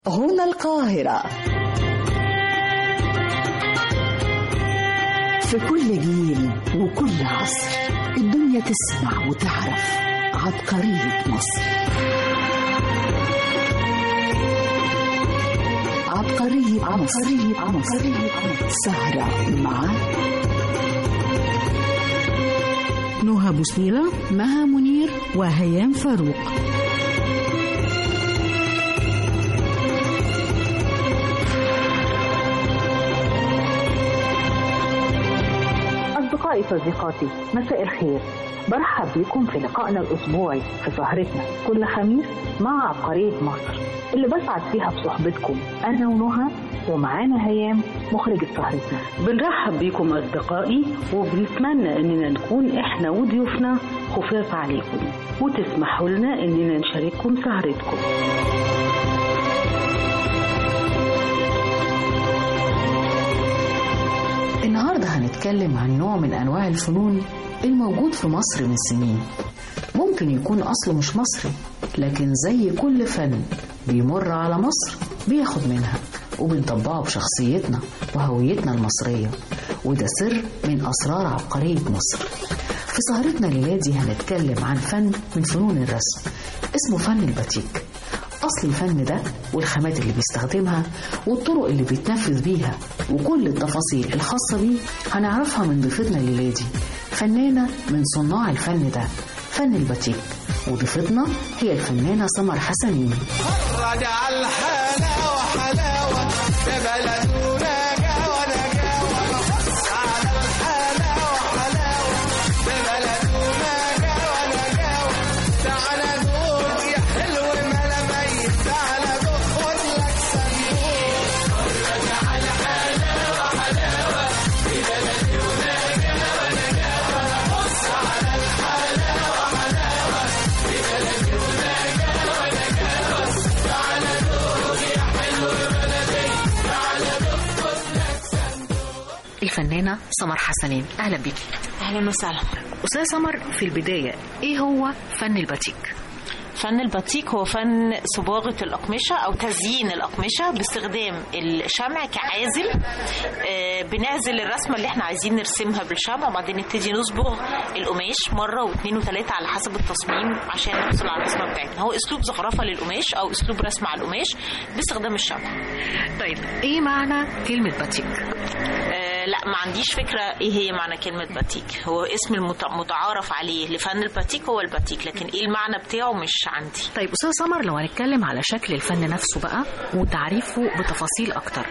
هنا القاهرة في كل جيل وكل عصر الدنيا تسمع وتعرف عبقرية مصر عبقرية عبقرية مصر سهرة مع نهى بوسنيلة مها منير وهيام فاروق أصدقائي صديقاتي مساء الخير برحب بكم في لقائنا الأسبوعي في سهرتنا كل خميس مع عبقرية مصر اللي بسعد فيها بصحبتكم أنا ونهى ومعانا هيام مخرجة سهرتنا بنرحب بيكم أصدقائي وبنتمنى إننا نكون إحنا وضيوفنا خفاف عليكم وتسمحوا لنا إننا نشارككم سهرتكم النهاردة هنتكلم عن نوع من أنواع الفنون الموجود في مصر من سنين ممكن يكون أصله مش مصري لكن زي كل فن بيمر على مصر بياخد منها وبنطبقه بشخصيتنا وهويتنا المصرية وده سر من أسرار عبقرية مصر في سهرتنا الليلة دي هنتكلم عن فن من فنون الرسم اسمه فن الباتيك أصل الفن ده والخامات اللي بيستخدمها والطرق اللي بيتنفذ بيها وكل التفاصيل الخاصة بيه هنعرفها من ضيفتنا الليلة دي فنانة من صناع الفن ده فن الباتيك وضيفتنا هي الفنانة سمر حسنين رجع الحلاوة حلاوة في بلدنا جاوة جاوة على الحلاوة حلاوة في بلدنا جاوة جاوة تعالى دوق يا حلو ملاميت تعالى دوق خد لك صندوق رجع الحلاوة حلاوة في بلدنا جاوة جاوة بص على الحلاوة حلاوة في بلدنا جاوة جاوة تعالى دوق يا حلو ملاميت تعالى دوق خد لك الفنانة سمر حسنين أهلا بيكي اهلا وسهلا أستاذة سمر في البداية إيه هو فن الباتيك؟ فن الباتيك هو فن صباغة الأقمشة أو تزيين الأقمشة باستخدام الشمع كعازل آه، بنعزل الرسمة اللي احنا عايزين نرسمها بالشمع وبعدين نبتدي نصبغ القماش مرة واثنين وثلاثة على حسب التصميم عشان نحصل على الرسمة بتاعتنا هو أسلوب زخرفة للقماش أو أسلوب رسم على القماش باستخدام الشمع طيب إيه معنى كلمة باتيك؟ آه، لا ما عنديش فكرة ايه هي معنى كلمة باتيك هو اسم المت- المتعارف عليه لفن الباتيك هو الباتيك لكن ايه المعنى بتاعه مش عندي طيب أستاذ سمر لو هنتكلم على شكل الفن نفسه بقى وتعريفه بتفاصيل أكتر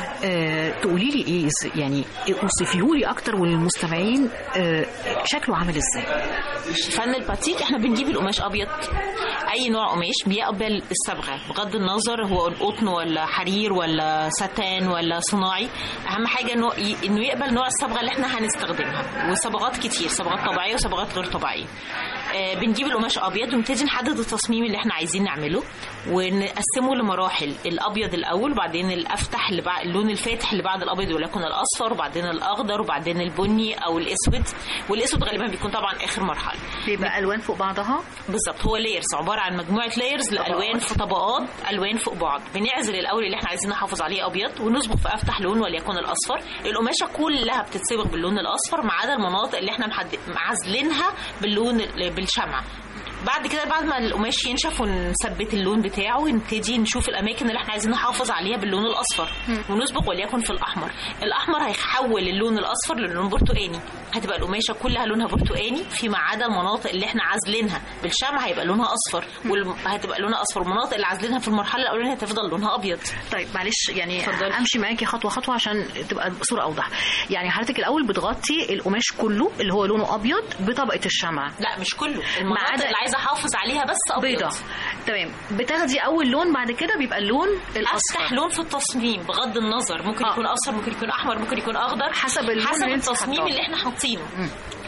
أه تقولي لي إيه إز- يعني اوصفيهولي أكتر وللمستمعين أه شكله عامل إزاي؟ فن الباتيك احنا بنجيب القماش ابيض اي نوع قماش بيقبل الصبغه بغض النظر هو قطن ولا حرير ولا ستان ولا صناعي اهم حاجه انه ي- انه يقبل نوع الصبغه اللي احنا هنستخدمها وصبغات كتير صبغات طبيعيه وصبغات غير طبيعيه آه، بنجيب القماش ابيض ونبتدي نحدد التصميم اللي احنا عايزين نعمله ونقسمه لمراحل الابيض الاول وبعدين الافتح اللي بعد اللون الفاتح اللي بعد الابيض وليكن الاصفر وبعدين الاخضر وبعدين البني او الاسود والاسود غالبا بيكون طبعا اخر مرحله بيبقى ألوان فوق بعضها بالظبط هو لايرز عباره عن مجموعه لايرز لالوان في طبقات الوان فوق بعض بنعزل الاول اللي احنا عايزين نحافظ عليه ابيض ونصبغ في افتح لون وليكن الاصفر القماشه كلها بتتصبغ باللون الاصفر ما عدا المناطق اللي احنا محد... عازلينها باللون ال- بالشمع بعد كده بعد ما القماش ينشف ونثبت اللون بتاعه نبتدي نشوف الاماكن اللي احنا عايزين نحافظ عليها باللون الاصفر ونصبغ وليكن في الاحمر الاحمر هيحول اللون الاصفر للون برتقاني هتبقى القماشه كلها لونها برتقاني فيما عدا المناطق اللي احنا عازلينها بالشمع هيبقى لونها اصفر وهتبقى لونها اصفر والمناطق اللي عازلينها في المرحله الاولانيه هتفضل لونها ابيض طيب معلش يعني اتفضلي. امشي معاكي خطوه خطوه عشان تبقى الصوره اوضح يعني حضرتك الاول بتغطي القماش كله اللي هو لونه ابيض بطبقه الشمع لا مش كله المناطق عدا- اللي عايزه احافظ عليها بس ابيض بيضة تمام بتاخدي اول لون بعد كده بيبقى اللون افتح الاصفر لون في التصميم بغض النظر ممكن آه. يكون اصفر ممكن يكون احمر ممكن يكون اخضر حسب اللون حسب اللي انت التصميم حاطاه. اللي احنا حاطينه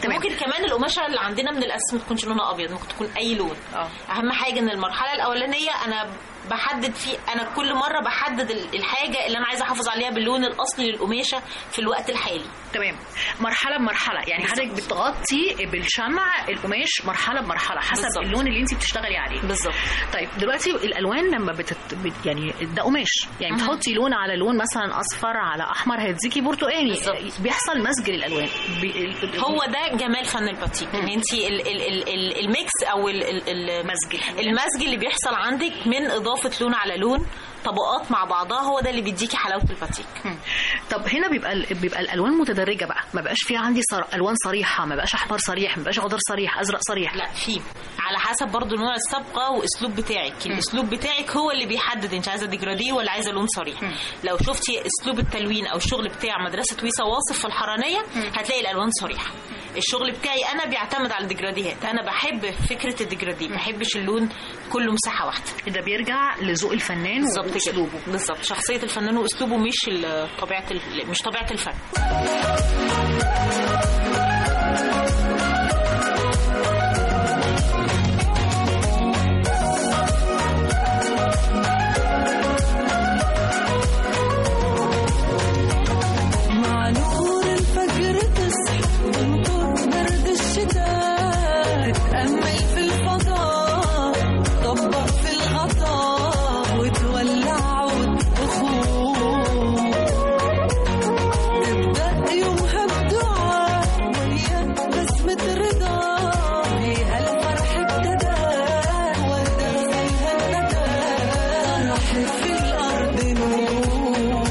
تمام. ممكن كمان القماشه اللي عندنا من الاساس ما تكونش لونها ابيض ممكن تكون اي لون اه اهم حاجه ان المرحله الاولانيه انا بحدد في انا كل مره بحدد ال- الحاجه اللي انا عايزه احافظ عليها باللون الاصلي للقماشه في الوقت الحالي تمام مرحله بمرحله يعني حضرتك بتغطي بالشمع القماش مرحله بمرحله حسب بالظبط. اللون اللي انت بتشتغلي عليه بالظبط طيب دلوقتي الالوان لما بتت... بت... يعني ده قماش يعني مهم. بتحطي لون على لون مثلا اصفر على احمر هيديكي برتقاني بالظبط. بيحصل مزج للالوان بي... ال- هو ده جمال فن الباتيك ان انت ال- ال- ال- ال- الميكس او ال- ال- مزج. المزج اللي بيحصل عندك من اضافه لون على لون طبقات مع بعضها هو ده اللي بيديكي حلاوه الباتيك مم. طب هنا بيبقى ال- بيبقى الالوان متدرجه بقى ما بقاش فيها عندي صر... الوان صريحه ما بقاش احمر صريح ما بقاش اخضر صريح ازرق صريح لا في على حسب برضو نوع الصبغه واسلوب بتاعك الاسلوب بتاعك هو اللي بيحدد انت عايزه ديجراديه ولا عايزه لون صريح لو شفتي اسلوب التلوين او الشغل بتاع مدرسه ويسا واصف في الحرانيه هتلاقي الالوان صريحه الشغل بتاعي انا بيعتمد على الديجراديهات انا بحب فكره الديجرادي ما بحبش اللون كله مساحه واحده ده بيرجع لذوق الفنان بالظبط كده واسلوبه بالظبط شخصيه الفنان واسلوبه مش ال- طبيعه ال- مش طبيعه الفن مع نور الفجر تصحى تنطر برد الشتاء تتأمل في الفضاء طبق في الغطاء وتولع عود أخوه تبدأ يومها بدعاء ويا بسمة رضا فيها الفرح ابتدى وردة زيها الندى راحت في الأرض نور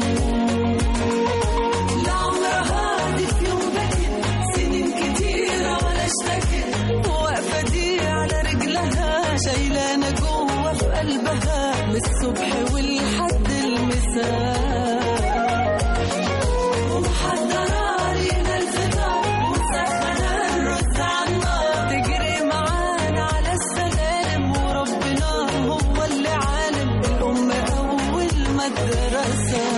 لعمرها دي في يوم بكت سنين كتيرة ولا اشتكت واقفة دي على رجلها شايلانة جوه في قلبها من الصبح والحد المساء ومحضرة لينا الفطار ومسخنة الرز على النار تجري معانا على السلالم وربنا هو اللي عالم الأم أول مدرسة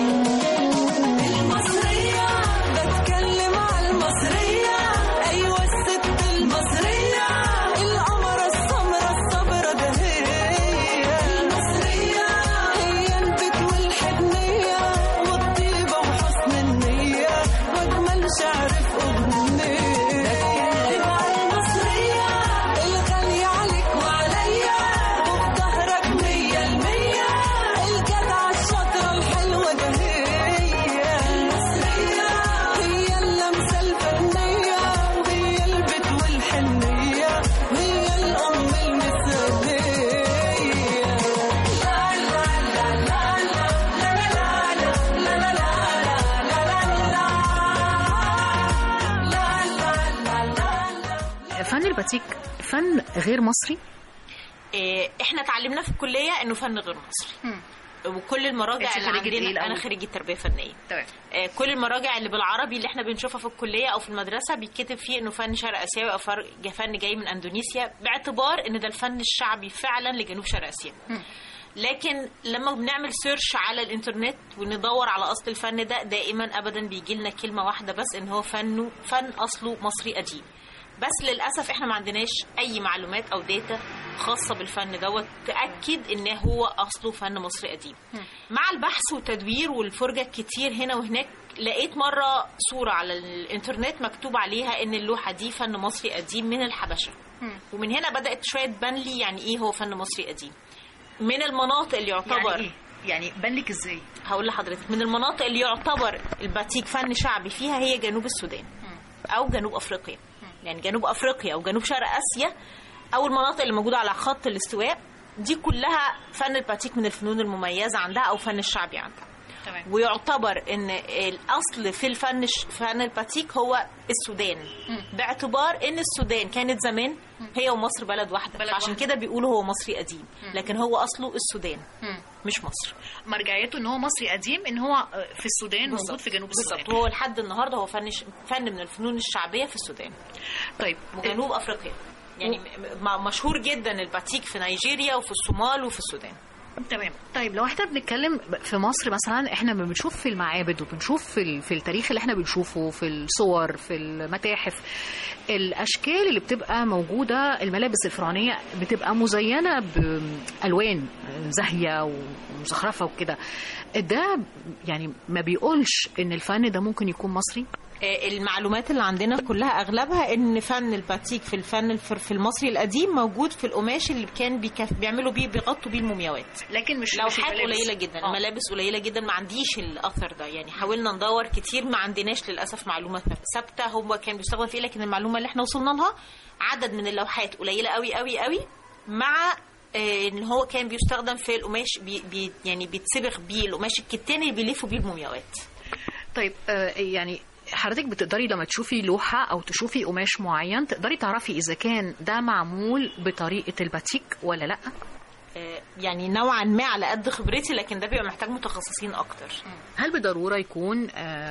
المصرية بتكلم على المصرية أيوة الست المصرية القمرة السمرة الصبرة ده هي المصرية هي البيت والحنية والطيبة وحسن النية وأجمل شعر في أغنية بتكلم على المصرية الغالية عليك وعليا وبظهرك مية المية الجدعة الشاطرة الحلوة ده هي المصرية هي اللمسة الفنية وهي البيت والحنية وهي الأم المثالية لا لا لا لا لا لا لا لا لا لا لا لا لا فن الباتيك فن غير مصري إيه، احنا اتعلمنا في الكليه انه فن غير مصري وكل المراجع انت اللي خريجة ايه عندنا الأول؟ انا خريجه تربيه فنيه تمام آه، كل المراجع اللي بالعربي اللي احنا بنشوفها في الكليه او في المدرسه بيتكتب فيه انه فن شرق اسيوي او فر- فن جاي من اندونيسيا باعتبار ان ده الفن الشعبي فعلا لجنوب شرق اسيا لكن لما بنعمل سيرش على الانترنت وندور على اصل الفن ده دائما ابدا بيجي لنا كلمه واحده بس ان هو فنه فن اصله مصري قديم بس للاسف احنا ما عندناش اي معلومات او داتا خاصه بالفن دوت تاكد ان هو اصله فن مصري قديم مع البحث والتدوير والفرجه كتير هنا وهناك لقيت مره صوره على الانترنت مكتوب عليها ان اللوحه دي فن مصري قديم من الحبشه ومن هنا بدات شويه تبان لي يعني ايه هو فن مصري قديم من المناطق اللي يعتبر يعني ايه يعني بان لك ازاي هقول لحضرتك من المناطق اللي يعتبر الباتيك فن شعبي فيها هي جنوب السودان او جنوب افريقيا يعني جنوب افريقيا او جنوب شرق اسيا او المناطق اللي موجوده على خط الاستواء دي كلها فن الباتيك من الفنون المميزه عندها او فن الشعبي عندها تمام ويعتبر ان الاصل في الفن فن الباتيك هو السودان باعتبار ان السودان كانت زمان هي ومصر بلد واحده بلد عشان واحدة. كده بيقولوا هو مصري قديم لكن هو اصله السودان مش مصر مرجعيته ان هو مصري قديم ان هو في السودان موجود في جنوب السودان بالظبط وهو لحد النهارده هو فن ش... فن من الفنون الشعبيه في السودان طيب وجنوب افريقيا يعني م- م- مشهور جدا الباتيك في نيجيريا وفي الصومال وفي السودان تمام طيب لو احنا بنتكلم في مصر مثلا احنا لما بنشوف في المعابد وبنشوف في, ال- في التاريخ اللي احنا بنشوفه في الصور في المتاحف الاشكال اللي بتبقى موجوده الملابس الفرعونيه بتبقى مزينه بالوان زاهيه ومزخرفه وكده ده يعني ما بيقولش ان الفن ده ممكن يكون مصري آه، المعلومات اللي عندنا كلها اغلبها ان فن الباتيك في الفن الف- في المصري القديم موجود في القماش اللي كان بيكف بيعملوا بيه بيغطوا بيه المومياوات لكن مش لوحات مش الملابس. قليله جدا آه. الملابس قليله جدا ما عنديش الاثر ده يعني حاولنا ندور كتير ما عندناش للاسف معلومه ثابته هو كان بيستخدم فيه لكن المعلومه اللي احنا وصلنا لها عدد من اللوحات قليله قوي قوي قوي مع آه، ان هو كان بيستخدم في القماش بي بي يعني بيتصبغ بيه القماش الكتاني اللي بيلفوا بيه المومياوات طيب آه، يعني حضرتك بتقدري لما تشوفي لوحة أو تشوفي قماش معين تقدري تعرفي إذا كان ده معمول بطريقة الباتيك ولا لأ؟ آه، يعني نوعا ما على قد خبرتي لكن ده بيبقى محتاج متخصصين اكتر هل بالضرورة يكون آه،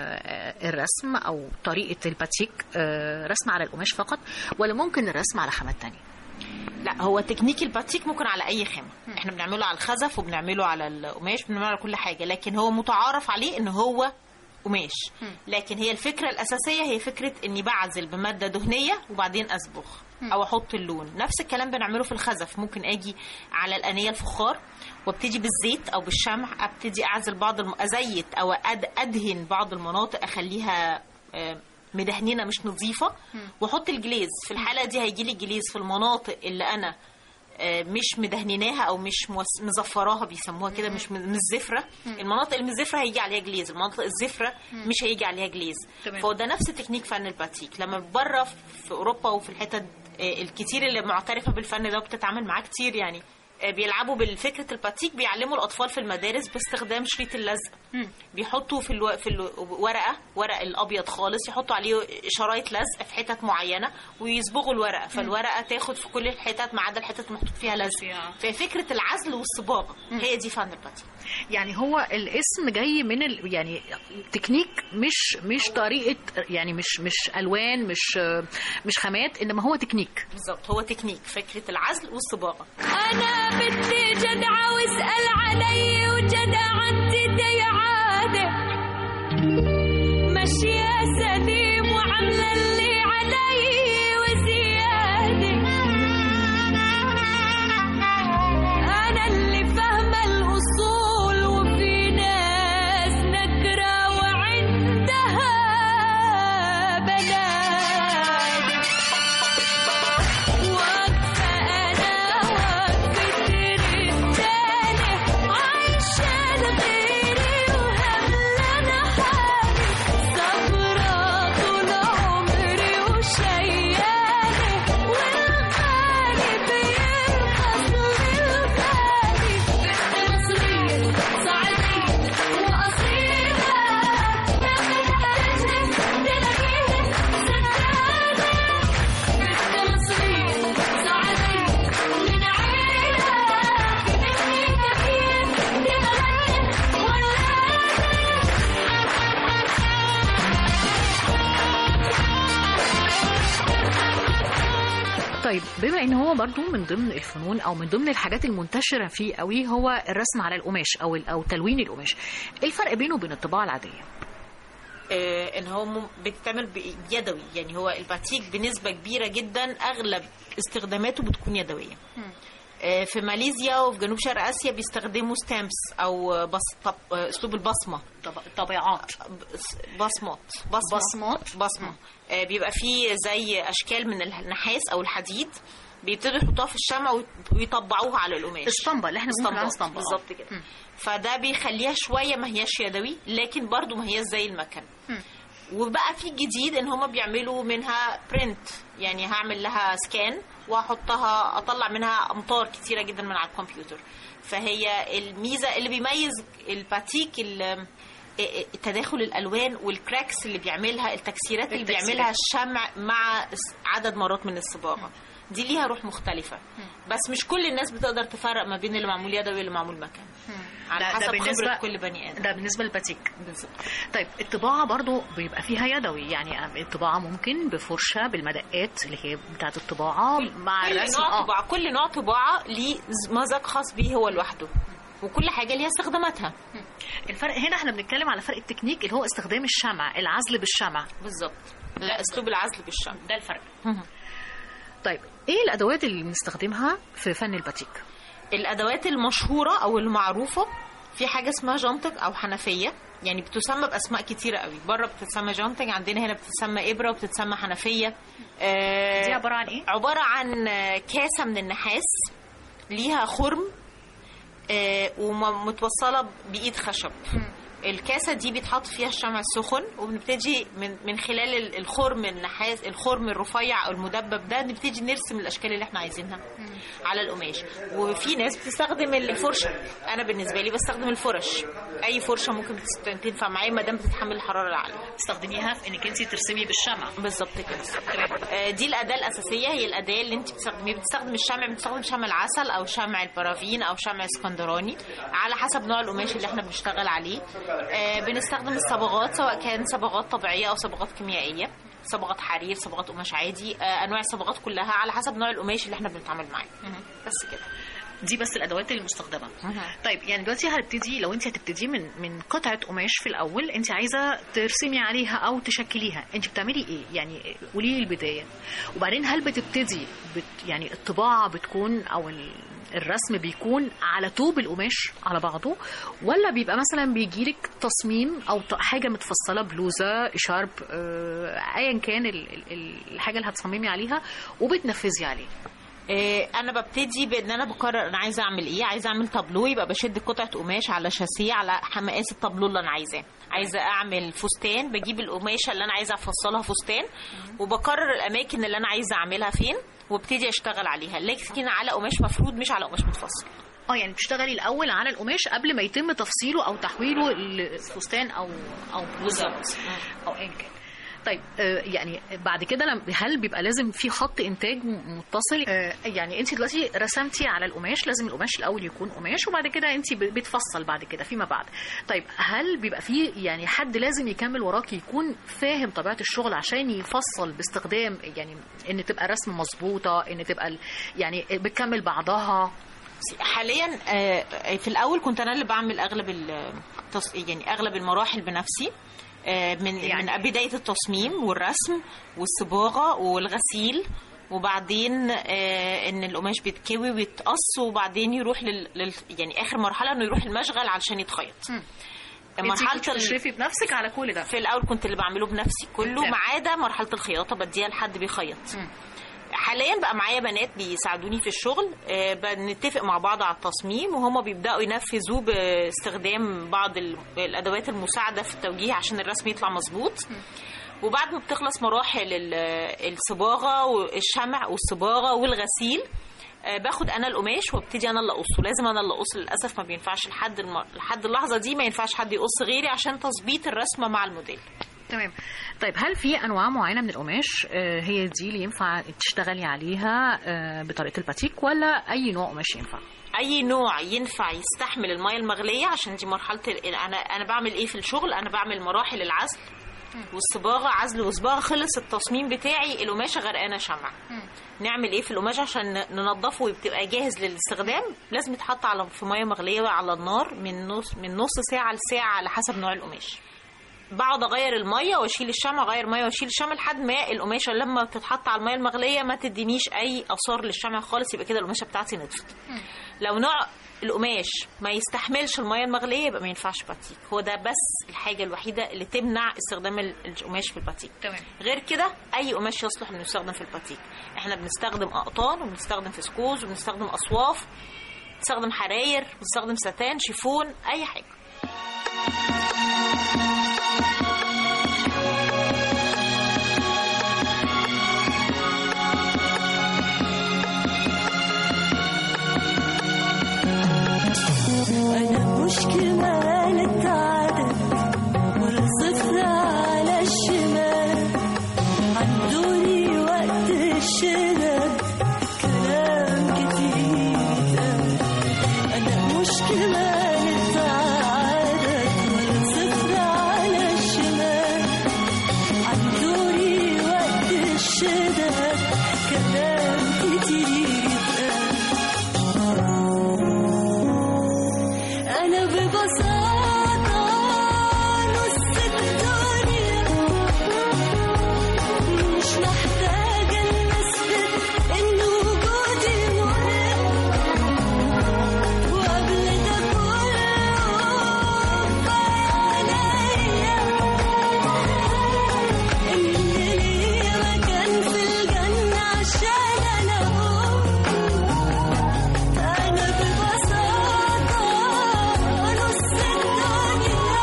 آه، الرسم أو طريقة الباتيك آه، رسم على القماش فقط ولا ممكن الرسم على خامات تانية؟ لا هو تكنيك الباتيك ممكن على اي خامه احنا بنعمله على الخزف وبنعمله على القماش بنعمله على كل حاجه لكن هو متعارف عليه ان هو قماش لكن هي الفكره الاساسيه هي فكره اني بعزل بماده دهنيه وبعدين اصبغ او احط اللون نفس الكلام بنعمله في الخزف ممكن اجي على الانيه الفخار وابتدي بالزيت او بالشمع ابتدي اعزل بعض الم... ازيت او أد... ادهن بعض المناطق اخليها آه، مدهنينه مش نظيفه واحط الجليز في الحاله دي هيجي لي الجليز في المناطق اللي انا آه، مش مدهنيناها او مش موس- مزفراها بيسموها كده مش م- مش زفره المناطق المزفره هيجي عليها جليز المناطق الزفره مش هيجي عليها جليز تمام. فهو ده نفس تكنيك فن الباتيك لما بره في اوروبا وفي الحتت آه، الكتير اللي معترفه بالفن ده وبتتعامل معاه كتير يعني آه، بيلعبوا بالفكره الباتيك بيعلموا الاطفال في المدارس باستخدام شريط اللزق بيحطوا في الو... في الورقه ورق الابيض خالص يحطوا عليه شرايط لزق في حتت معينه ويصبغوا الورقه فالورقه تاخد في كل الحتت ما عدا الحتت محطوط فيها لزق فهي فكره العزل والصباغه هي دي فن الباتيك يعني هو الاسم جاي من ال... يعني تكنيك مش مش طريقة يعني مش مش ألوان مش مش خامات إنما هو تكنيك بالظبط هو تكنيك فكره العزل والصباغه أنا بدي جدعة واسأل علي وجدع جدي عادة ماشية سليم وعاملة اللي علي وزيادة أنا اللي فاهمة الأصول وفي ناس نكرة وعندها بلاد واقفة أنا واقفة رجالة عايشة لغيري وهملانة حالي صبرة طول عمري وشيالة والغالي بيرخص للغالي بنت مصرية صعيدية وأصيلة تاخد تجلس تلاقيها سدادة بنت مصرية صعيدية من عيلة مني كثير تغني طيب بما ان هو برضو من ضمن الفنون او من ضمن الحاجات المنتشره فيه قوي هو الرسم على القماش او ال- او تلوين القماش ايه الفرق بينه وبين الطباعه العاديه آه، ان هو مم- بتتعمل ب- يدوي يعني هو الباتيك بنسبه كبيره جدا اغلب استخداماته بتكون يدويه آه، في ماليزيا وفي جنوب شرق اسيا بيستخدموا ستامبس او بص طب آه، اسلوب البصمه طبيعات بصمات بصمه بصمات بصمه آه، بيبقى فيه زي اشكال من النحاس او الحديد بيبتدوا يحطوها في الشمع ويط- ويطبعوها على القماش اسطمبة اللي احنا بنقول عليها اسطمبة، آه. بالظبط كده فده بيخليها شويه ما هياش يدوي لكن برضو ما هياش زي المكن وبقى في جديد ان هما بيعملوا منها برنت يعني هعمل لها سكان واحطها اطلع منها امطار كتيره جدا من على الكمبيوتر فهي الميزه اللي بيميز الباتيك ال- تداخل الالوان والكراكس اللي بيعملها التكسيرات اللي التكسيرات. بيعملها الشمع مع عدد مرات من الصباغه دي ليها روح مختلفة بس مش كل الناس بتقدر تفرق ما بين اللي معمول يدوي واللي معمول مكان على ده- ده حسب بالنسبة- خبرة كل بني آدم ده بالنسبه للباتيك بالظبط طيب الطباعه برضو بيبقى فيها يدوي يعني الطباعه ممكن بفرشه بالمدقات اللي هي بتاعه الطباعه مع كل الرسم نوع اه طباعة كل نوع طباعة ليه ز- مذاق خاص بيه هو لوحده وكل حاجه ليها استخداماتها الفرق هنا احنا بنتكلم على فرق التكنيك اللي هو استخدام الشمع العزل بالشمع بالظبط لا اسلوب العزل بالشمع ده الفرق طيب ايه الادوات اللي بنستخدمها في فن الباتيك الادوات المشهوره او المعروفه في حاجه اسمها جانتك او حنفيه يعني بتسمى باسماء كتيره قوي بره بتتسمى جانتك عندنا هنا بتتسمى ابره وبتتسمى حنفيه آه دي عباره عن ايه عباره عن آه، كاسه من النحاس ليها خرم آه ومتوصله بايد خشب الكاسه دي بيتحط فيها الشمع السخن وبنبتدي من من خلال ال- الخرم النحاس الخرم الرفيع او المدبب ده نبتدي نرسم الاشكال اللي احنا عايزينها على القماش وفي ناس بتستخدم الفرشه انا بالنسبه لي بستخدم الفرش اي فرشه ممكن تست- تنفع معايا ما دام بتتحمل الحراره العاليه تستخدميها في انك انت ترسمي بالشمع بالظبط كده آه، دي الاداه الاساسيه هي الاداه اللي انت بتستخدميها بتستخدم الشمع بتستخدم شمع العسل او شمع البرافين او شمع اسكندراني على حسب نوع القماش اللي احنا بنشتغل عليه آه، بنستخدم الصبغات سواء كان صبغات طبيعيه او صبغات كيميائيه صبغات حرير صبغات قماش عادي آه، انواع الصبغات كلها على حسب نوع القماش اللي احنا بنتعامل معاه بس كده دي بس الادوات المستخدمه طيب يعني دلوقتي هتبتدي لو انت هتبتدي من من قطعه قماش في الاول انت عايزه ترسمي عليها او تشكليها انت بتعملي ايه يعني قولي لي البدايه وبعدين هل بتبتدي بت يعني الطباعه بتكون او ال- الرسم بيكون على طوب القماش على بعضه ولا بيبقى مثلا بيجيلك تصميم او ط- حاجه متفصله بلوزه شارب آه، ايا كان ال- ال- ال- الحاجه اللي هتصممي عليها وبتنفذي عليه إيه، انا ببتدي بان انا بقرر انا عايزه اعمل ايه عايزه اعمل تابلو يبقى بشد قطعه قماش على شاسيه على مقاس التابلو اللي انا عايزاه عايزه اعمل فستان بجيب القماشه اللي انا عايزه افصلها فستان وبقرر الاماكن اللي انا عايزه اعملها فين وابتدي اشتغل عليها لكن على قماش مفرود مش على قماش متفصل اه يعني بتشتغلي الاول على القماش قبل ما يتم تفصيله او تحويله لفستان او او بلوزه او ايا كان طيب آه، يعني بعد كده لم- هل بيبقى لازم في خط انتاج م- متصل آه، يعني انت دلوقتي رسمتي على القماش لازم القماش الاول يكون قماش وبعد كده انت ب- بتفصل بعد كده فيما بعد طيب هل بيبقى في يعني حد لازم يكمل وراكي يكون فاهم طبيعه الشغل عشان يفصل باستخدام يعني ان تبقى الرسم مظبوطه ان تبقى ال- يعني بتكمل بعضها حاليا آه، في الاول كنت انا اللي بعمل اغلب التص... يعني اغلب المراحل بنفسي آه، من يعني من بدايه التصميم والرسم والصباغه والغسيل وبعدين آه، ان القماش بيتكوي ويتقص وبعدين يروح لل... لل... يعني اخر مرحله انه يروح المشغل علشان يتخيط مرحله تشرفي بنفسك على كل ده في الاول كنت اللي بعمله بنفسي كله تمام. ما عدا مرحله الخياطه بديها لحد بيخيط حاليا بقى معايا بنات بيساعدوني في الشغل آه، بنتفق مع بعض على التصميم وهم بيبداوا ينفذوه باستخدام بعض ال- الادوات المساعده في التوجيه عشان الرسم يطلع مظبوط وبعد ما بتخلص مراحل ال- الصباغه والشمع والصباغه والغسيل آه، باخد انا القماش وابتدي انا اللي اقصه لازم انا اللي اقص للاسف ما بينفعش لحد الم... لحد اللحظه دي ما ينفعش حد يقص غيري عشان تظبيط الرسمه مع الموديل تمام طيب هل في انواع معينه من القماش آه، هي دي اللي ينفع تشتغلي عليها آه، بطريقه الباتيك ولا اي نوع قماش ينفع اي نوع ينفع يستحمل الميه المغليه عشان دي مرحله ال- انا انا بعمل ايه في الشغل انا بعمل مراحل العزل والصباغه عزل وصباغه خلص التصميم بتاعي القماشه غرقانه شمع نعمل ايه في القماش عشان ن- ننضفه ويبقى جاهز للاستخدام لازم يتحط على في ميه مغليه على النار من نص من نص ساعه لساعه على حسب نوع القماش بقعد اغير الميه واشيل الشمع اغير ميه واشيل الشمع لحد ما القماشه لما بتتحط على الميه المغليه ما تدينيش اي اثار للشمع خالص يبقى كده القماشه بتاعتي نطفت لو نوع القماش ما يستحملش الميه المغليه يبقى ما ينفعش باتيك هو ده بس الحاجه الوحيده اللي تمنع استخدام ال- القماش في الباتيك تمام غير كده اي قماش يصلح انه يستخدم في الباتيك احنا بنستخدم اقطان وبنستخدم فسكوز وبنستخدم اصواف بنستخدم حراير بنستخدم ستان شيفون اي حاجه أنا مش كمالة عدد والصفر على الشمال عندوني وقت الشدة كلام كتير اتقال. أنا مش كمالة عدد والصفر على الشمال عندوني وقت الشدة كلام كتير اتقال. ببساطة نص الدنيا مش محتاجة نثبت إن وجودي مهم وقبل ده كله فعليا إن ليا مكان في الجنة عشان أنا أنا ببساطة نص الدنيا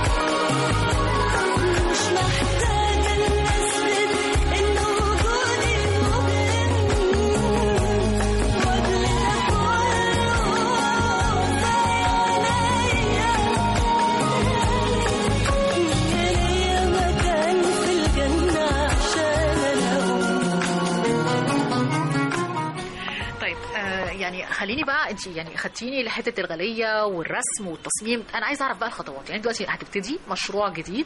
مش محتاجة نثبت إن وجودي مهم وقبل ده كله فعليا ليا مكان في الجنة عشان أنا طيب آه يعني خليني بقى انت يعني خدتيني لحته الغاليه والرسم والتصميم انا عايزه اعرف بقى الخطوات يعني دلوقتي هتبتدي مشروع جديد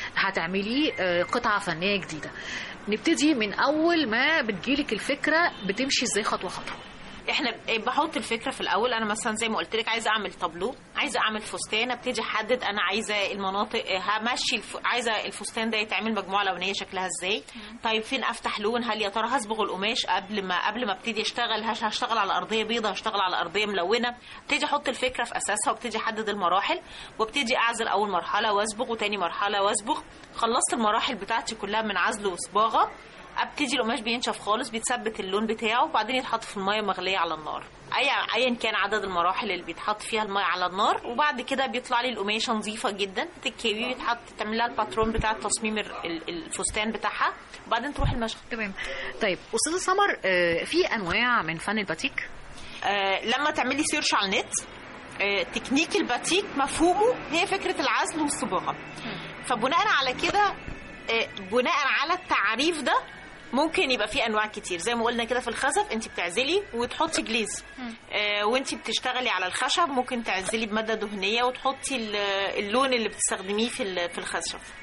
هتعملي آه قطعه فنيه جديده نبتدي من اول ما بتجيلك الفكره بتمشي ازاي خطوه خطوه احنا بحط الفكره في الاول انا مثلا زي ما قلت لك عايزه اعمل طابلو عايزه اعمل فستان ابتدي احدد انا عايزه المناطق همشي الف... عايزه الفستان ده يتعمل مجموعه لونيه شكلها ازاي طيب فين افتح لون هل يا ترى هصبغ القماش قبل ما قبل ما ابتدي اشتغل هش هشتغل على ارضيه بيضاء هشتغل على ارضيه ملونه ابتدي احط الفكره في اساسها وابتدي احدد المراحل وابتدي اعزل اول مرحله واصبغ وتاني مرحله واصبغ خلصت المراحل بتاعتي كلها من عزل وصباغه ابتدي القماش بينشف خالص بيتثبت اللون بتاعه وبعدين يتحط في الميه مغليه على النار اي ايا كان عدد المراحل اللي بيتحط فيها الميه على النار وبعد كده بيطلع لي القماشه نظيفه جدا تتكوي بيتحط تعمل لها الباترون بتاع تصميم ال- ال- الفستان بتاعها وبعدين تروح المشغل تمام طيب استاذه سمر آه في انواع من فن الباتيك آه لما تعملي سيرش على النت آه تكنيك الباتيك مفهومه هي فكره العزل والصباغه فبناء على كده آه بناء على التعريف ده ممكن يبقى في انواع كتير زي ما قلنا كده في الخزف انت بتعزلي وتحطي جليز آه وانت بتشتغلي على الخشب ممكن تعزلي بماده دهنيه وتحطي ال- اللون اللي بتستخدميه في ال- في الخشب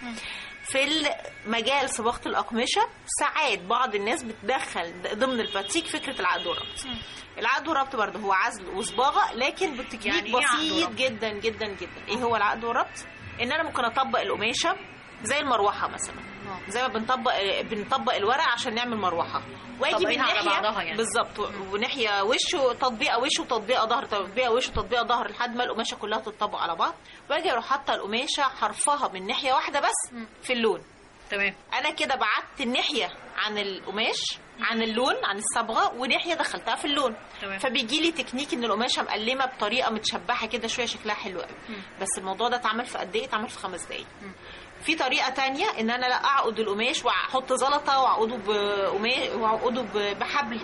في مجال صباغه الاقمشه ساعات بعض الناس بتدخل ضمن الباتيك فكره العقد والربط العقد والربط برضه هو عزل وصباغه لكن بتكنيك يعني إيه عقد بسيط وربط؟ جدا جدا جدا ايه هو العقد والربط ان انا ممكن اطبق القماشه زي المروحه مثلا زي ما بنطبق بنطبق الورق عشان نعمل مروحه واجي من طبقينها على ناحيه بعضها يعني. بالظبط وناحيه وش وتطبيقه وش وتطبيقه ظهر تطبيقه وش وتطبيقه ظهر لحد ما القماشه كلها تتطبق على بعض واجي اروح حاطه القماشه حرفها من ناحيه واحده بس في اللون تمام انا كده بعدت الناحيه عن القماش عن اللون عن الصبغه وناحيه دخلتها في اللون تمام. فبيجي لي تكنيك ان القماشه مقلمه بطريقه متشبحه كده شويه شكلها حلو قوي بس الموضوع ده اتعمل في قد ايه اتعمل في خمس دقايق في طريقه تانية ان انا لا اعقد القماش واحط زلطه واعقده بقماش واعقده ب- بحبل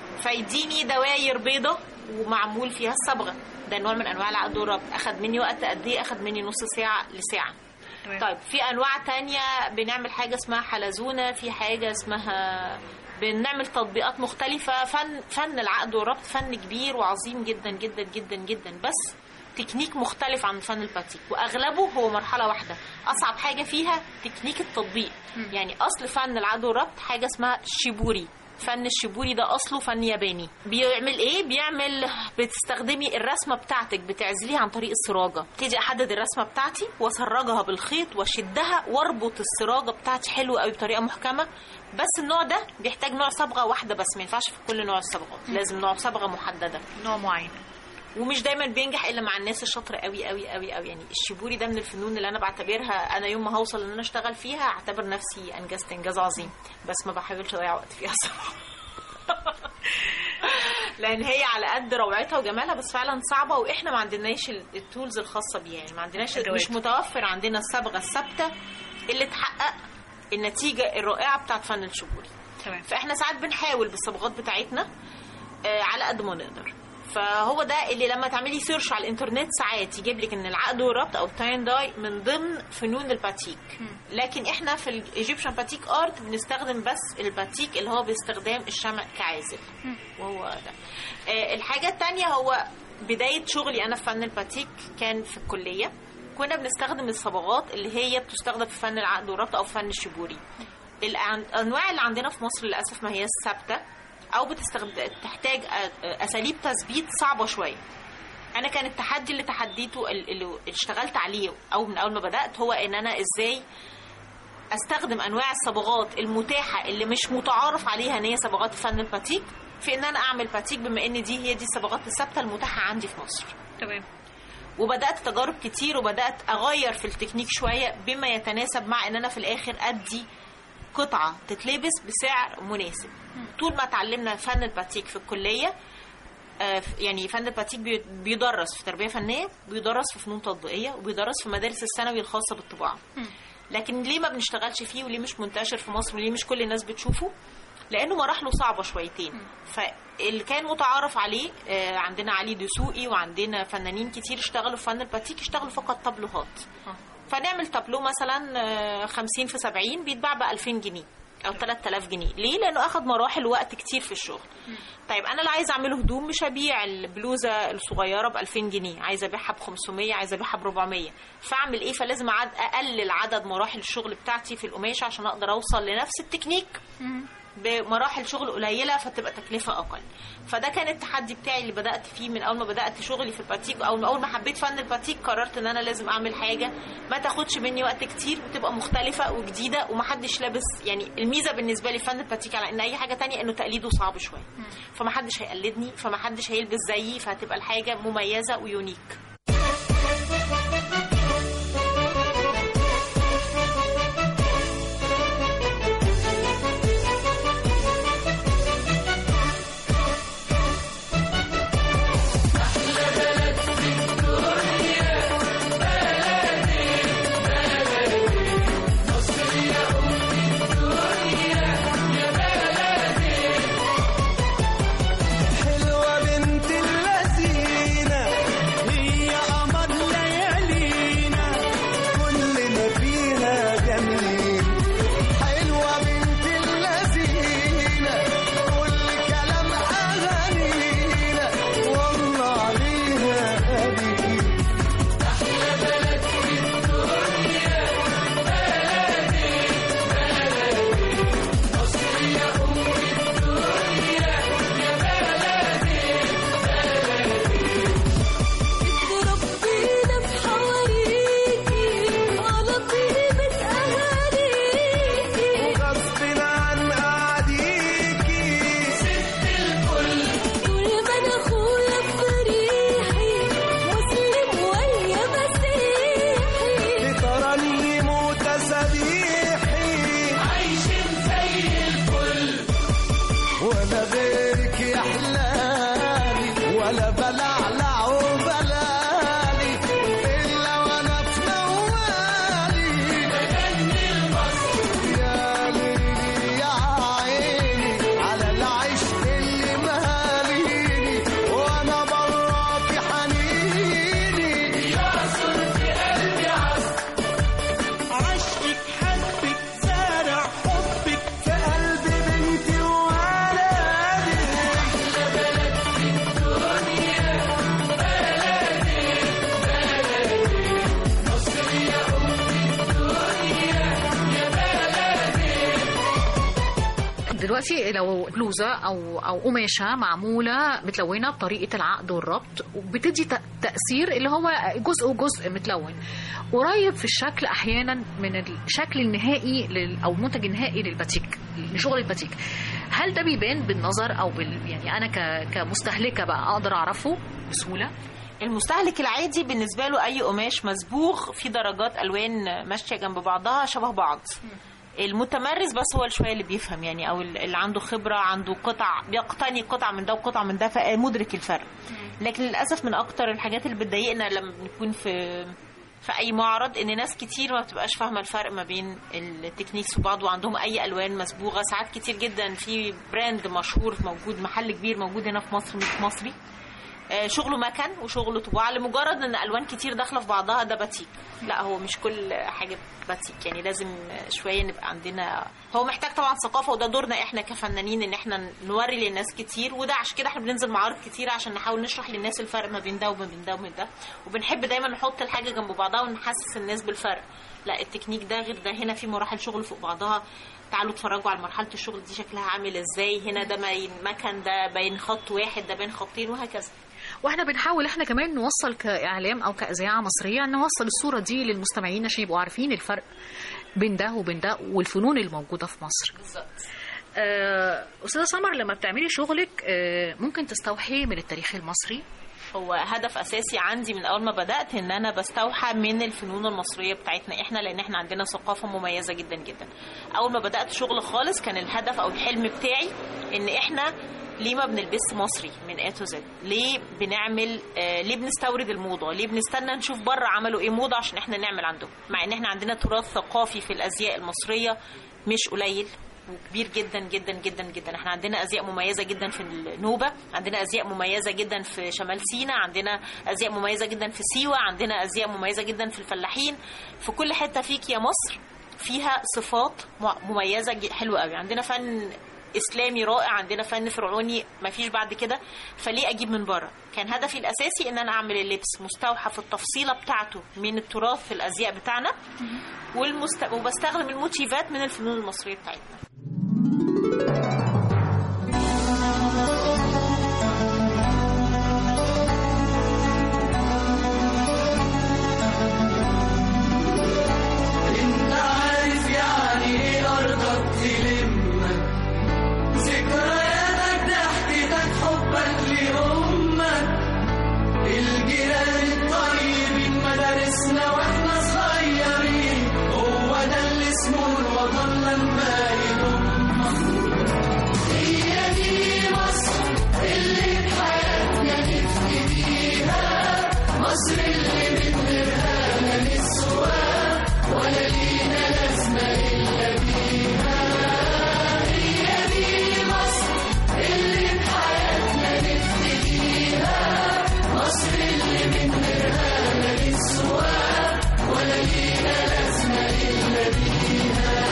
فيديني دواير بيضه ومعمول فيها الصبغه ده نوع من انواع العقد والربط اخد مني وقت قد ايه اخد مني نص ساعه لساعه تمام. طيب في انواع تانية بنعمل حاجه اسمها حلزونه في حاجه اسمها بنعمل تطبيقات مختلفة فن فن العقد والربط فن كبير وعظيم جدا جدا جدا جدا بس تكنيك مختلف عن فن الباتيك واغلبه هو مرحلة واحدة اصعب حاجة فيها تكنيك التطبيق يعني اصل فن العقد والربط حاجة اسمها شيبوري فن الشيبوري ده اصله فن ياباني بيعمل ايه بيعمل بتستخدمي الرسمه بتاعتك بتعزليها عن طريق السراجه ابتدي احدد الرسمه بتاعتي واسرجها بالخيط واشدها واربط السراجه بتاعتي حلو قوي بطريقه محكمه بس النوع ده بيحتاج نوع صبغه واحده بس ما ينفعش في كل نوع الصبغات لازم نوع صبغه محدده نوع معين ومش دايما بينجح الا مع الناس الشاطره قوي قوي قوي قوي يعني الشيبوري ده من الفنون اللي انا بعتبرها انا يوم ما هوصل ان انا اشتغل فيها اعتبر نفسي انجزت انجاز عظيم بس ما بحاولش اضيع وقت فيها الصراحه لان هي على قد روعتها وجمالها بس فعلا صعبه واحنا ما عندناش ال- التولز الخاصه بيها يعني ما عندناش أدوات. مش متوفر عندنا الصبغه الثابته اللي تحقق النتيجه الرائعه بتاعت فن الشبوري تمام فاحنا ساعات بنحاول بالصبغات بتاعتنا آه، على قد ما نقدر فهو ده اللي لما تعملي سيرش على الانترنت ساعات يجيب لك ان العقد والربط او التاين داي من ضمن فنون الباتيك لكن احنا في الايجيبشن باتيك ارت بنستخدم بس الباتيك اللي هو باستخدام الشمع كعازل وهو ده آه، الحاجه الثانيه هو بدايه شغلي انا في فن الباتيك كان في الكليه كنا بنستخدم الصبغات اللي هي بتستخدم في فن العقد والربط او فن الشبوري الأن- الانواع اللي عندنا في مصر للاسف ما هي الثابته او بتستخدم تحتاج أ- اساليب تثبيت صعبه شويه انا كان التحدي اللي تحديته ال- اللي اشتغلت عليه او من اول ما بدات هو ان انا ازاي استخدم انواع الصبغات المتاحه اللي مش متعارف عليها ان هي صبغات فن الباتيك في ان انا اعمل باتيك بما ان دي هي دي الصبغات الثابته المتاحه عندي في مصر تمام وبدات تجارب كتير وبدات اغير في التكنيك شويه بما يتناسب مع ان انا في الاخر ادي قطعه تتلبس بسعر مناسب طول ما اتعلمنا فن الباتيك في الكليه آه، ف- يعني فن الباتيك بي- بيدرس في تربيه فنيه بيدرس في فنون تطبيقيه وبيدرس في مدارس الثانوي الخاصه بالطباعه لكن ليه ما بنشتغلش فيه وليه مش منتشر في مصر وليه مش كل الناس بتشوفه لانه مراحله صعبه شويتين فاللي كان متعارف عليه آه، عندنا علي دسوقي وعندنا فنانين كتير اشتغلوا في فن الباتيك اشتغلوا فقط طابلوهات فنعمل تابلو مثلا آه، 50 في 70 بيتباع ب 2000 جنيه او 3000 جنيه ليه لانه اخذ مراحل وقت كتير في الشغل طيب انا اللي عايزه اعمله هدوم مش هبيع البلوزه الصغيره ب 2000 جنيه عايزه ابيعها ب 500 عايزه ابيعها ب 400 فاعمل ايه فلازم أعد اقلل عدد مراحل الشغل بتاعتي في القماشه عشان اقدر اوصل لنفس التكنيك بمراحل شغل قليله فتبقى تكلفه اقل فده كان التحدي بتاعي اللي بدات فيه من اول ما بدات شغلي في الباتيك او من اول ما حبيت فن الباتيك قررت ان انا لازم اعمل حاجه ما تاخدش مني وقت كتير وتبقى مختلفه وجديده ومحدش لابس يعني الميزه بالنسبه لي في فن الباتيك على ان اي حاجه تانية انه تقليده صعب شويه فمحدش هيقلدني فمحدش هيلبس زيي فهتبقى الحاجه مميزه ويونيك حلوة بنت اللذينة هي قمر ليالينا كلنا فيها جميل حلوة بنت اللذينة كل كلام أغانينا والله عليها قليل أحلى بلد في الدنيا بلدي بلدي مصر يا أم الدنيا يا بلدي تربينا في حواريكي على طيبة أهاليكي وغصب عن قعديكي ست الكل طول ما أنا أخويا فريحي مسلم ويا مسيحي بترنم وتسابيحي عايشين زي الفل ولا غيرك يا حلالي ولا بلعلع وبلالي الا وانا في موالي بغني المصر يا ليلي يا عيني على العشق اللي ماليني وانا برا في حنيني يا صرت قلبي عصر عشقك حبك زارع حبك في قلب بنتي وولدي احلى بلد في الدنيا بلدي بلدي مصر يا ام الدنيا يا بلدي دلوقتي لو بلوزه او او قماشه معموله متلونه بطريقه العقد والربط وبتدي ت- تاثير اللي هو جزء وجزء متلون قريب في الشكل احيانا من الشكل النهائي لل او المنتج النهائي للباتيك لشغل الباتيك هل ده بيبان بالنظر او بال يعني انا ك كمستهلكه بقى اقدر اعرفه بسهوله المستهلك العادي بالنسبه له اي قماش مصبوغ في درجات الوان ماشيه جنب بعضها شبه بعض المتمرس بس هو شويه اللي بيفهم يعني او اللي عنده خبره عنده قطع بيقتني قطع من ده وقطع من ده فمدرك الفرق لكن للاسف من اكتر الحاجات اللي بتضايقنا لما بنكون في في اي معرض ان ناس كتير ما بتبقاش فاهمه الفرق ما بين التكنيكس وبعض وعندهم اي الوان مصبوغه ساعات كتير جدا في براند مشهور موجود محل كبير موجود هنا في مصر مش مصري آه، شغله مكن وشغله طباعه لمجرد ان الوان كتير داخله في بعضها ده باتيك لا هو مش كل حاجه باتيك يعني لازم شويه نبقى عندنا هو محتاج طبعا ثقافه وده دورنا احنا كفنانين ان احنا نوري للناس كتير وده عشان كده احنا بننزل معارض كتير عشان نحاول نشرح للناس الفرق ما بين ده وما بين ده وما بين ده وبنحب دايما نحط الحاجه جنب بعضها ونحسس الناس بالفرق لا التكنيك ده غير ده هنا في مراحل شغل فوق بعضها تعالوا اتفرجوا على مرحله الشغل دي شكلها عامل ازاي هنا ده باين مكن ده باين خط واحد ده باين خطين وهكذا واحنا بنحاول احنا كمان نوصل كاعلام او كاذاعه مصريه نوصل الصوره دي للمستمعين عشان يبقوا عارفين الفرق بين ده وبين ده والفنون الموجوده في مصر بالظبط آه، استاذه سمر لما بتعملي شغلك آه، ممكن تستوحي من التاريخ المصري هو هدف اساسي عندي من اول ما بدات ان انا بستوحى من الفنون المصريه بتاعتنا احنا لان احنا عندنا ثقافه مميزه جدا جدا اول ما بدات شغل خالص كان الهدف او الحلم بتاعي ان احنا ليه ما بنلبس مصري من A to Z ليه بنعمل آه ليه بنستورد الموضه ليه بنستنى نشوف بره عملوا ايه موضه عشان احنا نعمل عندهم مع ان احنا عندنا تراث ثقافي في الازياء المصريه مش قليل وكبير جدا جدا جدا جدا احنا عندنا ازياء مميزه جدا في النوبه عندنا ازياء مميزه جدا في شمال سيناء عندنا ازياء مميزه جدا في سيوه عندنا ازياء مميزه جدا في الفلاحين في كل حته فيك يا مصر فيها صفات م- مميزه ج- حلوه قوي عندنا فن اسلامي رائع عندنا فن فرعوني ما فيش بعد كده فليه اجيب من بره كان هدفي الاساسي ان انا اعمل اللبس مستوحى في التفصيله بتاعته من التراث في الازياء بتاعنا والمست... وبستخدم الموتيفات من الفنون المصريه بتاعتنا انت عارف يعني ايه ارضك تلمك ذكرياتك ضحكتك حبك لامك الجيران الطيبين مدارسنا واحنا صغيرين هو ده اللي اسمه الوطن لما يضمك هي دي مصر اللي بحياتنا نفتديها مصر اللي من غيرها ما نسواها ولا لينا لازمة إلا بيها هي دي مصر اللي بحياتنا نفتديها مصر اللي من غيرها ما نسواها ولا لينا لازمة إلا بيها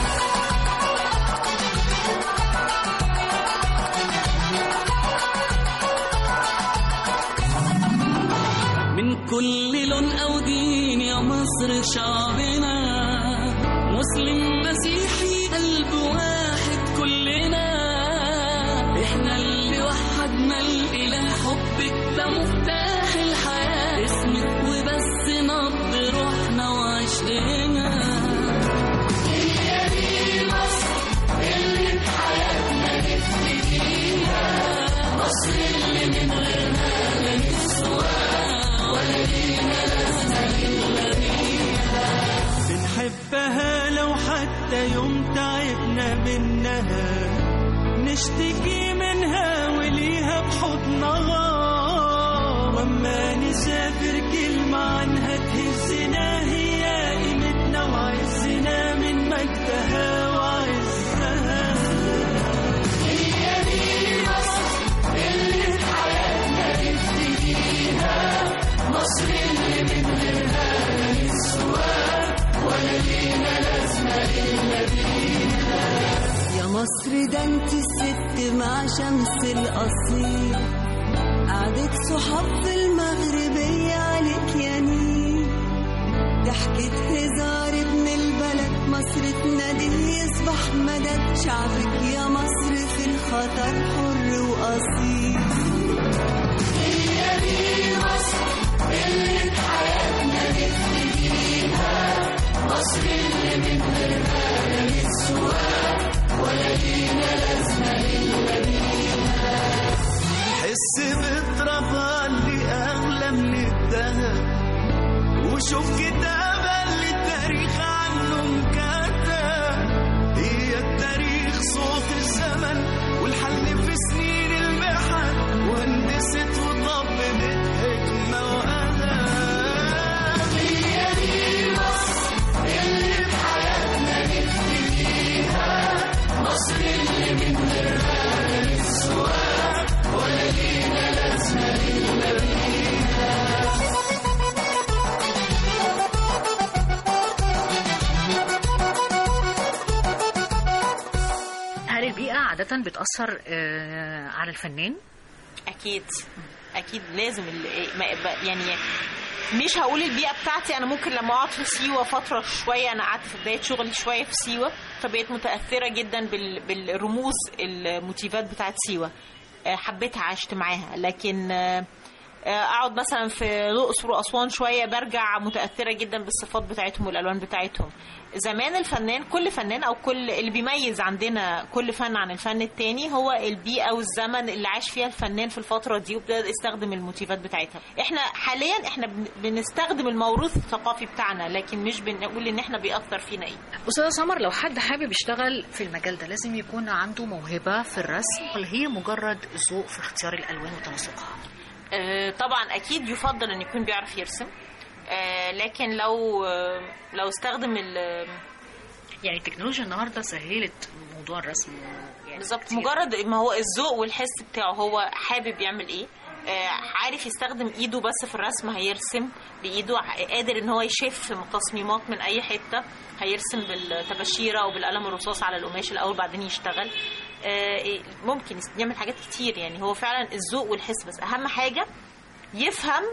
من كل لون أو دين يا مصر شعبنا مسلم مسيحي قلب واحد كلنا احنا اللي وحدنا الإله حبك ده مفتاح الحياة اسمك وبس نبض روحنا وعشقنا هي دي مصر اللي بحياتنا نفتديها مصر اللي من غيرها لا نسواها ولا لينا لازمة إلا بيها بنحبها لو حتى يوم تعبنا منها نشتكي منها وليها بحضنها واما نسافر كلمة عنها تهزنا هي قيمتنا وعزنا من مجدها وعزها هي دي مصر اللي بحياتنا نفتديها مصر اللي من غيرها لا نسواها ولا لينا لازمة إلا بيها يا مصر ده انت الست مع شمس الأصيل قعدة صحاب في المغربية عليك يا نيل ضحكة هزار ابن البلد مصر تنادي يصبح مدد شعبك يا مصر في الخطر حر وأصيل هي دي مصر اللي بحياتنا نفتديها مصر اللي من غيرها لا نسواها ولا لينا لازمة إلا بيها حس بالترابها اللي أغلى من الذهب وشوف كتابة اللي التاريخ عنه انكتب هي التاريخ صوت الزمن والحل في سنين المحن وهندست وطببت حكمة وأدب هي دي مصر اللي بحياتنا نفتديها مصر اللي من غيرها لا نسواها ولا لينا لازمة إلا بيها هل البيئه عاده بتاثر آه، على الفنان اكيد اكيد لازم ال- ما- ب- يعني مش هقول البيئه بتاعتي انا ممكن لما اقعد في سيوه فتره شويه انا قعدت في بدايه شغلي شويه في سيوه فبقيت متاثره جدا بال- بالرموز الموتيفات بتاعت سيوه آه، حبيتها عشت معاها لكن آه، آه، اقعد مثلا في الاقصر واسوان شويه برجع متاثره جدا بالصفات بتاعتهم والالوان بتاعتهم زمان الفنان كل فنان او كل اللي بيميز عندنا كل فن عن الفن التاني هو البيئه والزمن اللي عاش فيها الفنان في الفتره دي وابتدى يستخدم الموتيفات بتاعتها احنا حاليا احنا بن- بنستخدم الموروث الثقافي بتاعنا لكن مش بنقول ان احنا بيأثر فينا ايه أستاذة سمر لو حد حابب يشتغل في المجال ده لازم يكون عنده موهبة في الرسم ولا هي مجرد ذوق في اختيار الألوان وتناسقها؟ آه، طبعا اكيد يفضل ان يكون بيعرف يرسم آه، لكن لو آه، لو استخدم ال- يعني التكنولوجيا النهارده سهلت موضوع الرسم يعني بالظبط كتير. مجرد ما هو الذوق والحس بتاعه هو حابب يعمل ايه آه، عارف يستخدم ايده بس في الرسم هيرسم بايده ع- قادر ان هو يشف تصميمات من اي حته هيرسم بالتباشيره او بالقلم الرصاص على القماش الاول بعدين يشتغل آه، إيه، ممكن يس- يعمل حاجات كتير يعني هو فعلا الذوق والحس بس اهم حاجه يفهم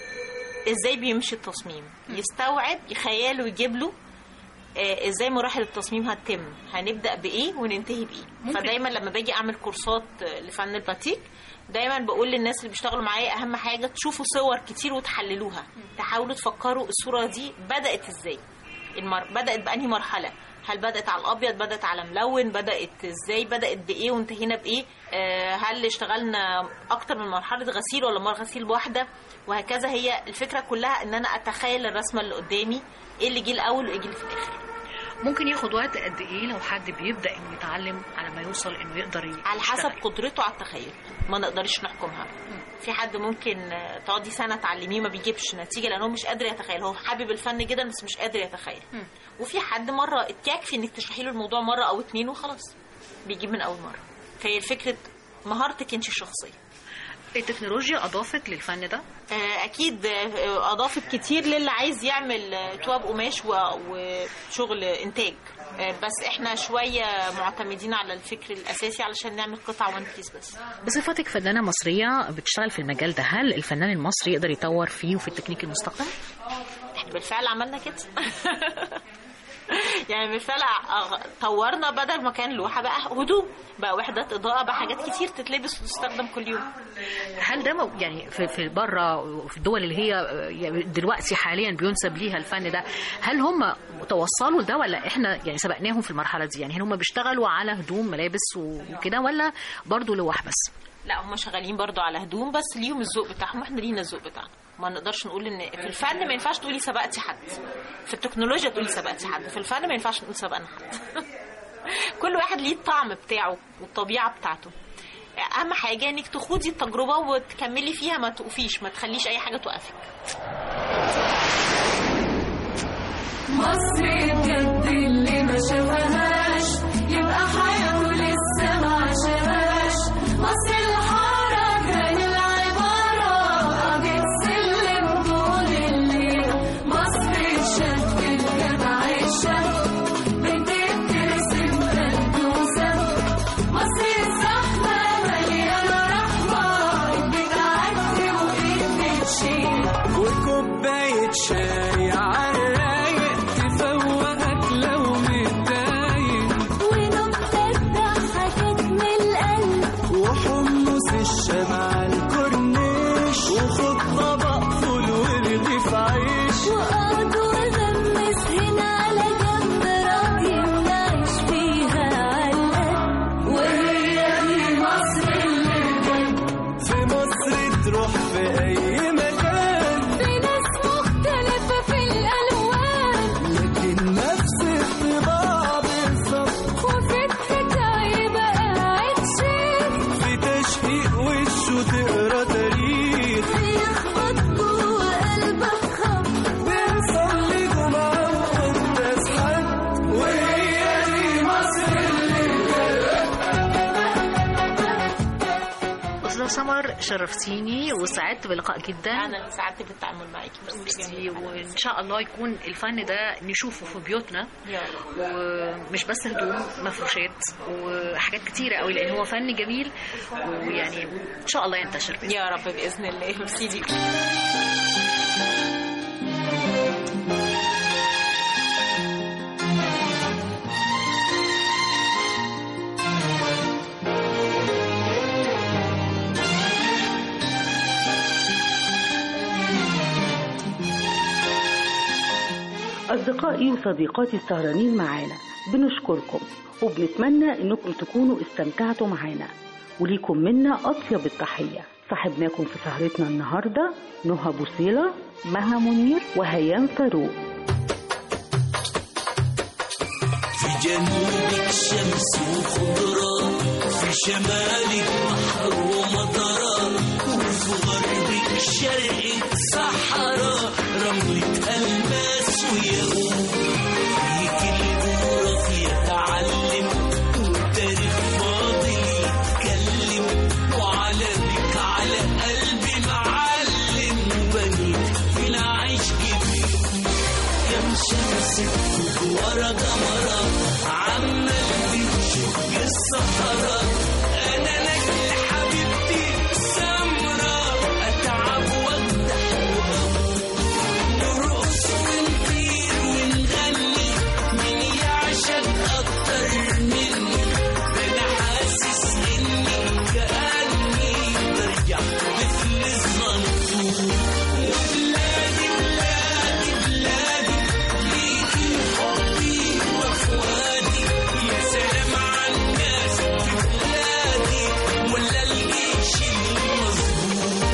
ازاي بيمشي التصميم يستوعب خياله يجيب له آه، ازاي مراحل التصميم هتتم هنبدا بايه وننتهي بايه ممكن. فدايما لما باجي اعمل كورسات آه، لفن الباتيك دايما بقول للناس اللي بيشتغلوا معايا اهم حاجه تشوفوا صور كتير وتحللوها تحاولوا تفكروا الصوره دي بدات ازاي المر... بدات بانهي مرحله هل بدات على الابيض بدات على ملون بدات ازاي بدات بايه وانتهينا بايه آه هل اشتغلنا اكتر من مرحله غسيل ولا مره غسيل واحده وهكذا هي الفكره كلها ان انا اتخيل الرسمه اللي قدامي ايه اللي جه الاول وايه اللي جه في الاخر ممكن ياخد وقت قد ايه لو حد بيبدا انه يتعلم على ما يوصل انه يقدر ي- على حسب يشتغل؟ قدرته على التخيل ما نقدرش نحكمها في حد ممكن آه، تقعدي سنه تعلميه ما بيجيبش نتيجه لانه مش قادر يتخيل هو حابب الفن جدا بس مش قادر يتخيل وفي حد مره يكفي انك تشرحي له الموضوع مره او اتنين وخلاص بيجيب من اول مره فهي الفكره مهارتك انت الشخصيه التكنولوجيا اضافت للفن ده آه، اكيد آه، اضافت كتير للي عايز يعمل آه، تواب قماش و- وشغل انتاج آه، بس احنا شويه معتمدين على الفكر الاساسي علشان نعمل قطع وان بيس بس بصفتك فنانه مصريه بتشتغل في المجال ده هل الفنان المصري يقدر يطور فيه وفي التكنيك المستقبل احنا بالفعل عملنا كده يعني بالفعل أغ- طورنا بدل ما كان لوحه بقى هدوء بقى وحدات اضاءه بقى حاجات كتير تتلبس وتستخدم كل يوم هل ده مو- يعني في في بره وفي الدول اللي هي يعني دلوقتي حاليا بينسب ليها الفن ده هل هم توصلوا لده ولا احنا يعني سبقناهم في المرحله دي يعني هل هم بيشتغلوا على هدوم ملابس وكده ولا برضو لوح بس لا هم شغالين برضو على هدوم بس ليهم الذوق بتاعهم احنا لينا الذوق بتاعنا ما نقدرش نقول ان في الفن ما ينفعش تقولي سبقتي حد في التكنولوجيا تقولي سبقتي حد في الفن ما ينفعش نقول سبقنا حد كل واحد ليه الطعم بتاعه والطبيعه بتاعته اهم حاجه انك تخوضي التجربه وتكملي فيها ما تقفيش ما تخليش اي حاجه توقفك مصر بجد اللي ما شافهاش يبقى حياته لسه ما عاشهاش مصر الحارة كان العبارة قضية سلم طول الليل مصر الشاب الجدع الشاب بنت بترسم بلدوسة مصر الزحمة مليانة رحمة بتعدي وإيد بتشيل وكوباية شاي عالرايق تفوقك لو متضايق ونكتة ضحكت من القلب وحمص الشمع على الكورنيش وخد طبق فول ورغيف عيش وقعد وغمس هنا على جنب راضي نعيش فيها عالقد وهي دي مصر اللي بجد في مصر تروح في أي مكان في ناس مختلفة في الألوان لكن نفس الطباع بالظبط وفي الحكاية بقى قاعد شيخ في تشقيق وشه تقرا تاريخ بيخبط جوه قلبك خبط بنصلي جمعة وقداس حد وهي دي مصر اللي استاذه سمر شرفتيني وسعدت باللقاء جدا انا اللي سعدت بالتعامل معاكي ميرسي وان شاء الله يكون الفن ده نشوفه في بيوتنا يا رب ومش بس هدوم مفروشات وحاجات كتيره قوي لان هو فن جميل ويعني ان شاء الله ينتشر يا رب باذن الله ميرسي ليكي أصدقائي وصديقاتي السهرانين معانا بنشكركم وبنتمنى إنكم تكونوا استمتعتوا معانا وليكم منا أطيب التحية صاحبناكم في سهرتنا النهاردة نهى بوصيلة مها منير وهيام فاروق في جنوبك شمس وخضرة في شمالك بحر ومطرة وفي غربك شرقك صحراء رملة ألماس وياقوت فيك الجغرافيا تعلم والتاريخ فاضل يتكلم وعلمك على قلبي معلم وبنيت في العيش جديد كم شمس ورا قمرة عمال بتشق الصحراء أنا نجل حبيبتي سمرة أتعب وأفتح وأموت نرقص ونطير ونغني مين يعشق أكتر مني ده أنا حاسس إني كأني برجع طفل صغنطوط وبلادي بلادي بلادي ليكي حبي وفؤادي يا سلام على الناس في بلادي ولا الجيش المظبوط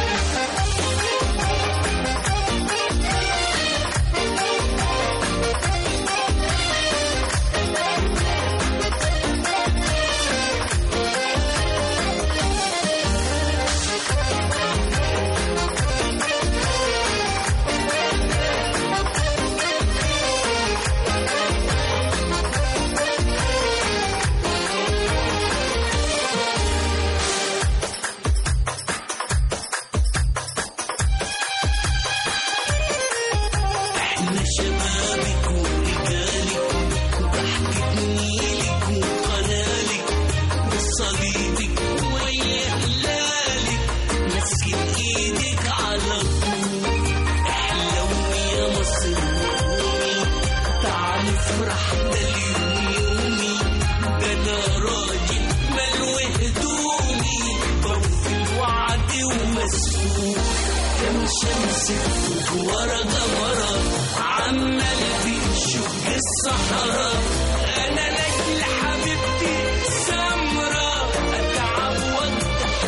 احنا شبابك ورجالك وضحكة نيلك وقنالك وصليبك ويا هلالك مسك ايدك على طول احلوي يا مصر وقومي تعال افرح ده اليوم يومي ده انا راجل ملوي هدومي بوفي الوعد ومسؤول كم شمس ورا قمرة عمال بيشق الصحراء أنا نجل حبيبتي سمرة أتعب وأفتح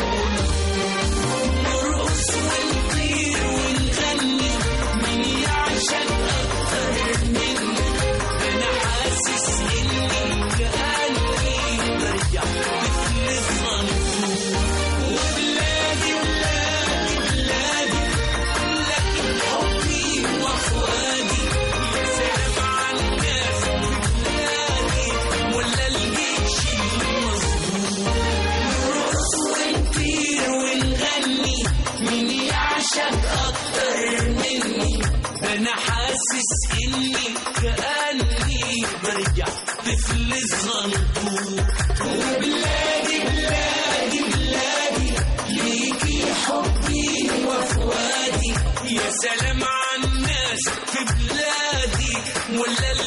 نرقص ونطير ونغني مين يعشق أكتر مني أنا حاسس إني كأني برجع طفل صغنطوط وبلادي بلادي بلادي لكن حبي وفؤادي يا سلام على الناس في بلادي ولا الجيش المظبوط نرقص ونطير ونغني مين يعشق أكتر مني ده أنا حاسس إني كأني برجع طفل صغنطوط وبلادي بلادي بلادي ليكي حبي وفؤادي يا سلام على الناس في بلادي ولا